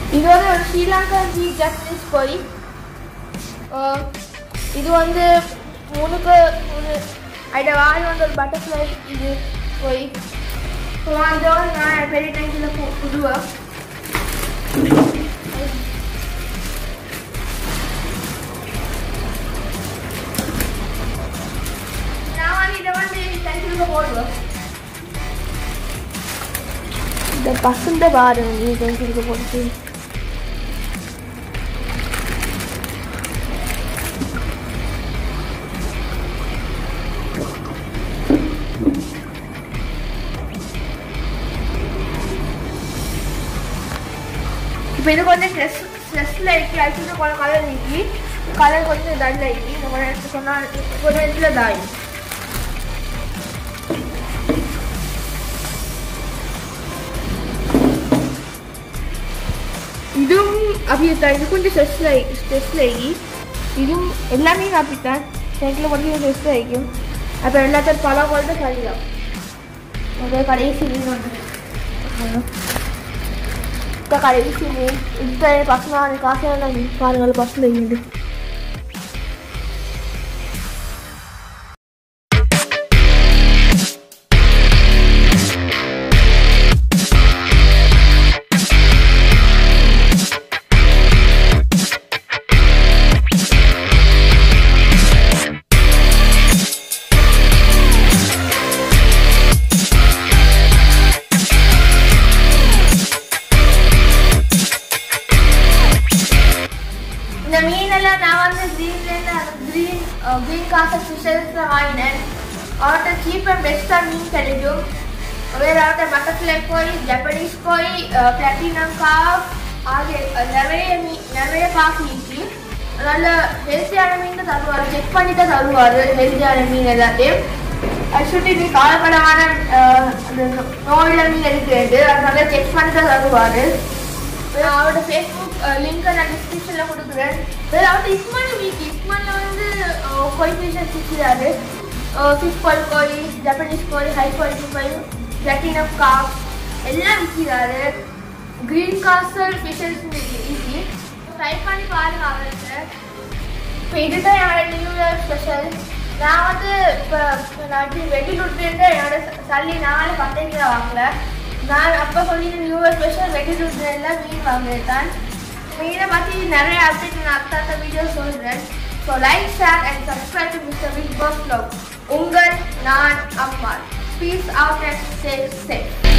இது வந்து ஒரு ஸ்ரீலங்கா ஜி ஜஸ்டிஸ் போய் இது வந்து முனுக்கு ஒரு அதில் வாய் வந்து ஒரு பட்டர்ஃப்ளை இது போய் ஸோ வந்து நான் பெரிய டேங்கில் புதுவாக நான் வந்து இதை வந்து டேங்கில் போடுவேன் இந்த பசந்த பாரு நீ டேங்கில் போட்டு இப்போ இது கொஞ்சம் ஸ்ட்ரெஸ் ஸ்ட்ரெஸ்ல இருக்கு ஆக்சுவலி கொஞ்சம் கலர் இருக்கு கலர் கொஞ்சம் டல்ல இருக்கு இந்த கொஞ்சம் எடுத்து சொன்னால் கொஞ்சம் இடத்துல தாய் இதுவும் அப்படித்தான் இது கொஞ்சம் ஸ்ட்ரெஸ்ல ஸ்ட்ரெஸ்ல ஆகி இதுவும் எல்லாமே அப்படித்தான் சைக்கிள் கொஞ்சம் ஸ்ட்ரெஸ் ஆகிக்கும் அப்போ எல்லாத்தையும் பல கொண்டு சரிதான் முதல் கடைசி மீன் ஒன்று ఇంకా కడిగి ఇంత పక్కన కాసేనా పాలు పక్కన వేయండి இந்த மீனெல்லாம் நான் வந்து க்ரீன்லேருந்து க்ரீன் க்ரீன் காசர் ஃபிஷர்ஸில் வாங்கினேன் அவர்கிட்ட சீப் அண்ட் பெஸ்ட்டாக மீன் கிடைக்கும் வேறு அவர்கிட்ட butterfly koi Japanese koi platinum காஃப் ஆகிய நிறைய மீன் நிறைய காஃபி இருக்கு நல்ல ஹெல்த்தியான மீன் தான் தருவார் செக் பண்ணி தான் தருவார் ஹெல்த்தியான மீன் எல்லாத்தையும் ஆக்சுவலி நீ காலப்படமான அந்த நோயில மீன் இருக்கிறது அதனால செக் பண்ணி தான் தருவார் அவரோட ஃபேஸ்புக் லிங்க்கை நான் டிஸ்கிரிப்ஷனில் கொடுக்குறேன் வேறு அவர்கிட்ட இஸ்மான் வீக் இஸ்மானில் வந்து கோய் ஃபிஷஸ் விற்கிறாரு ஃபிஷ் பால் koi Japanese koi high quality koi platinum காப் எல்லாம் விற்கிறாரு green castle fishes easy try பண்ணி பாருங்க அவருக்கு இப்போ இதுதான் என்னோட நியூ இயர் ஸ்பெஷல் நான் வந்து இப்போ நான் வெட்டிலுட்லேருந்து என்னோட சல்லி நாலு பத்தஞ்சு வாங்கல நான் அப்போ சொல்லி நியூ இயர் ஸ்பெஷல் வெட்டிலுட்ல மீன் வாங்கினேன் மீனை பற்றி நிறைய அப்டேட் நான் அத்தாத்த வீடியோ சொல்கிறேன் so like share and subscribe to mister big boss blog உங்கள் நான் அம்மா peace out and safe safe